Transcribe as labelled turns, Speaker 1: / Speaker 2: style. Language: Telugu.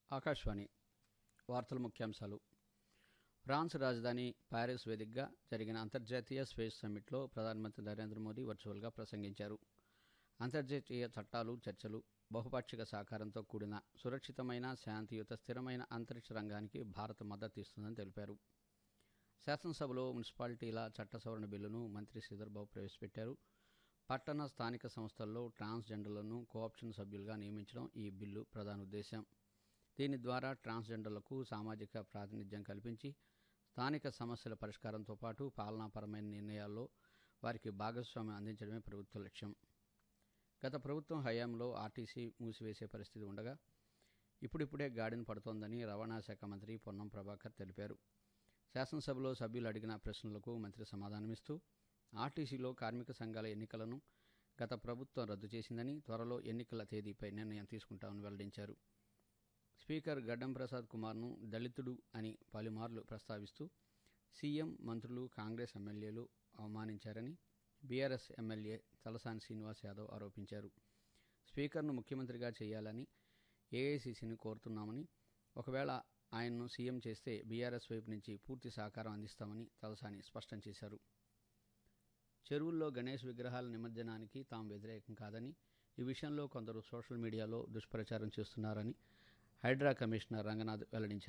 Speaker 1: ఆకాశవాణి వార్తల ముఖ్యాంశాలు ఫ్రాన్స్ రాజధాని ప్యారిస్ వేదికగా జరిగిన అంతర్జాతీయ స్పేస్ సమ్మిట్లో ప్రధానమంత్రి నరేంద్ర మోదీ వర్చువల్గా ప్రసంగించారు అంతర్జాతీయ చట్టాలు చర్చలు బహుపాక్షిక సహకారంతో కూడిన సురక్షితమైన శాంతియుత స్థిరమైన అంతరిక్ష రంగానికి భారత్ మద్దతు ఇస్తుందని తెలిపారు శాసనసభలో మున్సిపాలిటీల చట్ట సవరణ బిల్లును మంత్రి శ్రీధర్బాబు ప్రవేశపెట్టారు పట్టణ స్థానిక సంస్థల్లో ట్రాన్స్జెండర్లను కోఆప్షన్ సభ్యులుగా నియమించడం ఈ బిల్లు ప్రధాన ఉద్దేశం దీని ద్వారా ట్రాన్స్జెండర్లకు సామాజిక ప్రాతినిధ్యం కల్పించి స్థానిక సమస్యల పరిష్కారంతో పాటు పాలనాపరమైన నిర్ణయాల్లో వారికి భాగస్వామ్యం అందించడమే ప్రభుత్వ లక్ష్యం గత ప్రభుత్వం హయాంలో ఆర్టీసీ మూసివేసే పరిస్థితి ఉండగా ఇప్పుడిప్పుడే గాడిన పడుతోందని రవాణా శాఖ మంత్రి పొన్నం ప్రభాకర్ తెలిపారు శాసనసభలో సభ్యులు అడిగిన ప్రశ్నలకు మంత్రి సమాధానమిస్తూ ఆర్టీసీలో కార్మిక సంఘాల ఎన్నికలను గత ప్రభుత్వం రద్దు చేసిందని త్వరలో ఎన్నికల తేదీపై నిర్ణయం తీసుకుంటామని వెల్లడించారు స్పీకర్ గడ్డం ప్రసాద్ కుమార్ను దళితుడు అని పలుమార్లు ప్రస్తావిస్తూ సీఎం మంత్రులు కాంగ్రెస్ ఎమ్మెల్యేలు అవమానించారని బీఆర్ఎస్ ఎమ్మెల్యే తలసాని శ్రీనివాస్ యాదవ్ ఆరోపించారు స్పీకర్ను ముఖ్యమంత్రిగా చేయాలని ఏఐసీసీని కోరుతున్నామని ఒకవేళ ఆయన్ను సీఎం చేస్తే బీఆర్ఎస్ వైపు నుంచి పూర్తి సహకారం అందిస్తామని తలసాని స్పష్టం చేశారు చెరువుల్లో గణేష్ విగ్రహాల నిమజ్జనానికి తాము వ్యతిరేకం కాదని ఈ విషయంలో కొందరు సోషల్ మీడియాలో దుష్ప్రచారం చేస్తున్నారని హైడ్రా కమిషనర్ రంగనాథ్ వెల్లడించారు